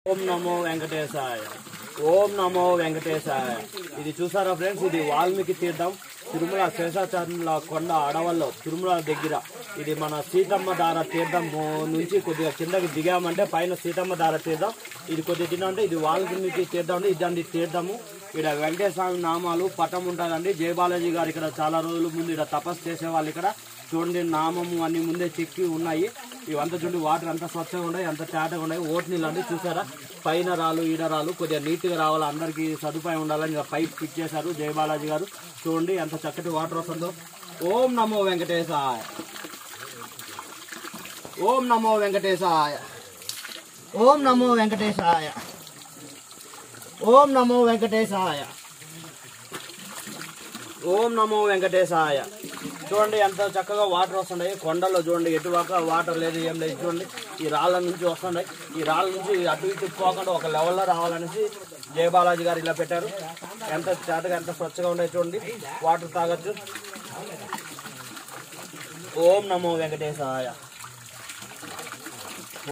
ఓం నమో వెంకటేశాయ ఓం నమో వెంకటేశాయ ఇది చూసారా ఫ్రెండ్స్ ఇది వాల్మీకి తీర్థం తిరుమల శేషాచర్ల కొండ అడవుల్లో తిరుమల దగ్గర ఇది మన సీతమ్మ దార తీర్థం మో- నుంచి కొద్దిగా కిందకి దిగామంటే పైన సీతమ్మ దార తీర్థం ఇది కొద్దిగా తిన్నా అంటే ఇది వాల్మీకి తీర్థం అండి ఇదండి తీర్థము ఇక్కడ వెంకటేశ్వర స్వామి నామాలు పటం ఉంటుందండి జయబాలాజీ గారు ఇక్కడ చాలా రోజుల ముందు ఇక్కడ తపస్సు చేసేవాళ్ళు ఇక్కడ చూడండి నామము అన్ని ముందే చెక్కి ఉన్నాయి ఇవంతా చూడండి వాటర్ అంతా స్వచ్ఛంగా ఉన్నాయి అంత తేటగా ఉన్నాయి ఓట్ నీళ్ళు అండి చూసారా పైన రాళ్ళు ఈడ రాళ్ళు కొద్దిగా నీట్గా రావాలి అందరికీ సదుపాయం ఉండాలని ఇంకా పైప్ ఫిట్ చేశారు జయబాలాజీ గారు చూడండి ఎంత చక్కటి వాటర్ వస్తుందో ఓం నమో వెంకటేశాయ ఓం నమో వెంకటేశాయ ఓం నమో వెంకటేశాయ ఓం నమో వెంకటేశాయ ఓం నమో వెంకటేశాయ చూడండి ఎంత చక్కగా వాటర్ వస్తున్నాయి కొండల్లో చూడండి ఎటువాక వాటర్ లేదు ఏం లేదు చూడండి ఈ రాళ్ళ నుంచి వస్తున్నాయి ఈ రాళ్ళ నుంచి అటు ఇటు పోకుండా ఒక లెవెల్లో రావాలనేసి జయబాలాజీ గారు ఇలా పెట్టారు ఎంత చేతగా ఎంత స్వచ్ఛగా ఉన్నాయి చూడండి వాటర్ తాగొచ్చు ఓం నమో వెంకటేశాయ